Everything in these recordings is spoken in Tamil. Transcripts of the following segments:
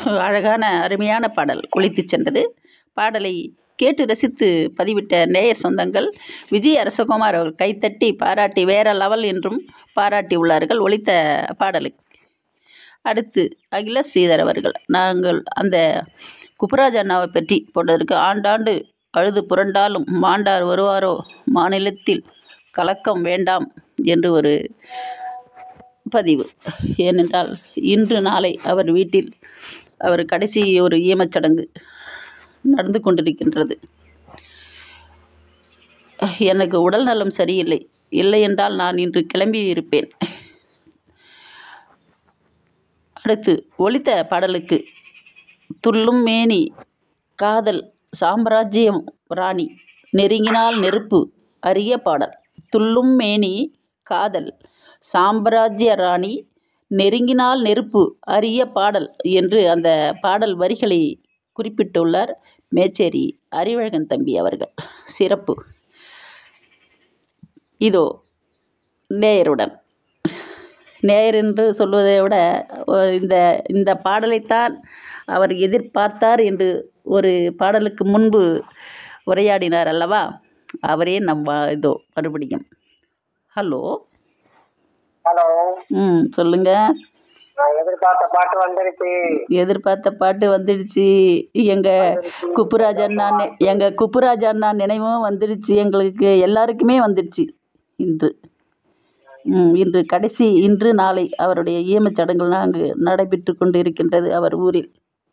அழகான அருமையான பாடல் ஒலித்துச் சென்றது பாடலை கேட்டு ரசித்து பதிவிட்ட நேயர் சொந்தங்கள் விஜய் அரசகுமார் அவர்கள் கைத்தட்டி பாராட்டி வேற லெவல் என்றும் பாராட்டி உள்ளார்கள் ஒலித்த பாடலுக்கு அடுத்து அகில ஸ்ரீதர் அவர்கள் நாங்கள் அந்த குப்புராஜ் அண்ணாவை பற்றி போட்டதற்கு ஆண்டாண்டு அழுது புரண்டாலும் மாண்டார் வருவாரோ மாநிலத்தில் கலக்கம் வேண்டாம் என்று ஒரு பதிவு ஏனென்றால் இன்று நாளை அவர் வீட்டில் அவர் கடைசி ஒரு ஈமச்சடங்கு நடந்து கொண்டிருக்கின்றது எனக்கு உடல் நலம் சரியில்லை இல்லை என்றால் நான் இன்று கிளம்பி இருப்பேன் அடுத்து ஒலித்த பாடலுக்கு துள்ளும் மேனி காதல் சாம்ராஜ்யம் ராணி நெருங்கினால் நெருப்பு அரிய பாடல் துள்ளும் மேனி காதல் சாம்ராஜ்ய ராணி நெருங்கினால் நெருப்பு அரிய பாடல் என்று அந்த பாடல் வரிகளை குறிப்பிட்டுள்ளார் மேச்சேரி அறிவழகன் தம்பி அவர்கள் சிறப்பு இதோ நேயருடன் நேயர் என்று சொல்வதை விட ஒ- இந்த இந்த பாடலைத்தான் அவர் எதிர்பார்த்தார் என்று ஒரு பாடலுக்கு முன்பு உரையாடினார் அல்லவா அவரே நம்ம இதோ மறுபடியும் ஹலோ ஹலோ ம் சொல்லுங்க நான் எதிர்பார்த்த பாட்டு வந்துருச்சு எதிர்பார்த்த பாட்டு வந்துடுச்சு எங்க குப்புராஜ் அண்ணா நி- எங்க குப்புராஜ் அண்ணா நினைவும் வந்துடுச்சு எங்களுக்கு எல்லாருக்குமே வந்துடுச்சு இன்று ம் இன்று கடைசி இன்று நாளை அவருடைய ஈமச் சடங்குகள் அங்கு நடைபெற்று கொண்டு இருக்கின்றது அவர் ஊரில்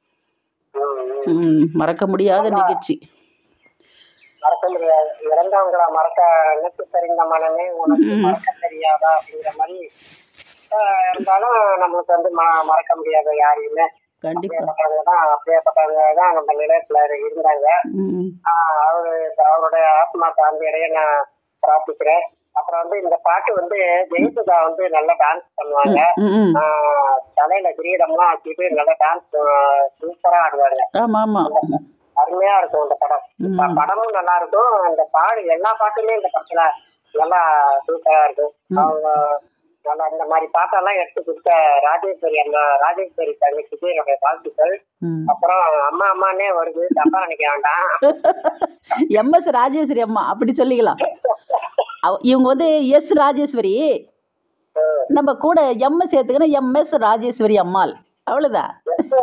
ம், ம். ம் மறக்க முடியாத நிகழ்ச்சி மறக்க முடியாது இறந்தவங்கள மறக்க நினைத்து தெரிந்த மனமே உனக்கு மறக்க தெரியாதா அப்படிங்கிற மாதிரி ஆஹ், இருந்தாலும் நம்மளுக்கு வந்து ம- மறக்க முடியாது யாரையுமே கண்டிப்பா அப்படியேப்பட்டவங்க தான் அப்படியேப்பட்டவங்க தான் நம்ம நிலையத்துல இருந்தாங்க ம் ஆஹ், அவரு அவருடைய ஆத்மா சாந்தியடைய நான் பிரார்த்திக்கிறேன் அப்புறம் வந்து இந்த பாட்டு வந்து ஜெயசுதா வந்து நல்லா டான்ஸ் பண்ணுவாங்க ம் ம் ஆஹ், தலையில கிரீடம்லாம் வச்சுட்டு நல்லா டான்ஸ் சூப்பரா ஆடுவாங்க ஆமாம் ஆமாம் அருமையா இருக்கும் இந்த படம் ம். ப- படமும் நல்லா இருக்கும் இந்த பாடு எல்லா பாட்டுமே இந்த படத்துல நல்லா சூப்பரா இருக்கும் அவங்க நல்லா இந்த மாதிரி பாட்டெல்லாம் எடுத்து கொடுத்த ராஜேஸ்வரி அம்மா ராஜேஸ்வரி தங்கச்சிக்கு என்னுடைய வாழ்த்துக்கள் ம் அப்புறம் அம்மா அம்மானே வருது தப்பா நினைக்க வேண்டாம் எம்எஸ் ராஜேஸ்வரி அம்மா அப்படி சொல்லிக்கலாம் அவ- இவங்க வந்து எஸ் ராஜேஸ்வரி நம்ம கூட எம் சேர்த்துக்கணும் எம்எஸ் ராஜேஸ்வரி அம்மாள் அவ்வளோதான்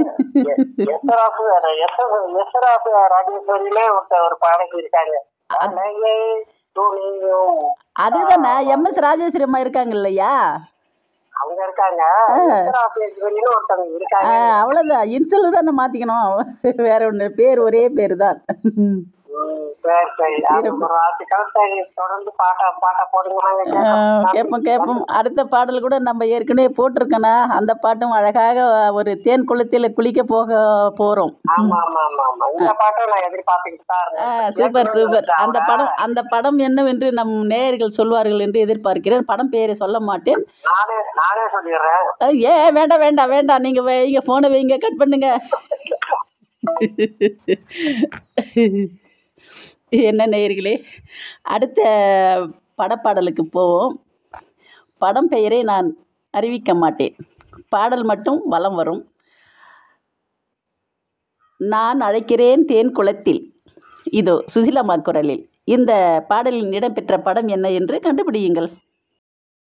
எஸ்ராசு எஸ்ராசு ராஜேஸ்வரியிலே ஒருத்த ஒரு பாடகி இருக்காங்க அலையே துணியும் அதுதானே எம்எஸ் ராஜேஸ்வரி அம்மா இருக்காங்க இல்லையா அவங்க இருக்காங்க எஸ்ராசேஸ்வரின்னு ஒருத்தவங்க இருக்காங்க அவ்வளோதான் இன்சல் தானே மாற்றிக்கணும் வேற ஒன்று பேர் ஒரே பேர் தான் ம், சரி சரி அது ஒரு வாழ்த்துக்கள் சரி தொடர்ந்து பாட்டா பாட்டா போடுங்க கேட்போம் கேட்போம் அடுத்த பாடல் கூட நம்ம ஏற்கனவே போட்டிருக்கோண்ணா அந்த பாட்டும் அழகாக ஒரு தேன் குளத்தில் குளிக்க போக போகிறோம் ஆமா ஆமா ஆமா ஆமா இந்த பாட்டும் நான் எதிர்பார்த்துக்கிட்டு தான் இருந்தேன் சூப்பர் சூப்பர் அந்த படம் அந்த படம் என்னவென்று நம் நேயர்கள் சொல்வார்கள் என்று எதிர்பார்க்கிறேன் படம் பெயரை சொல்ல மாட்டேன் நானே நானே சொல்லிடுறேன் அஹ் ஏன் வேண்டாம் வேண்டாம் வேண்டாம் நீங்கள் வைங்க ஃபோனை வைங்க கட் பண்ணுங்க என்ன நேயர்களே அடுத்த படப்பாடலுக்கு போவோம் படம் பெயரை நான் அறிவிக்க மாட்டேன் பாடல் மட்டும் வலம் வரும் நான் அழைக்கிறேன் தேன் குளத்தில் இதோ சுசிலம்மா குரலில் இந்த பாடலில் இடம்பெற்ற படம் என்ன என்று கண்டுபிடியுங்கள்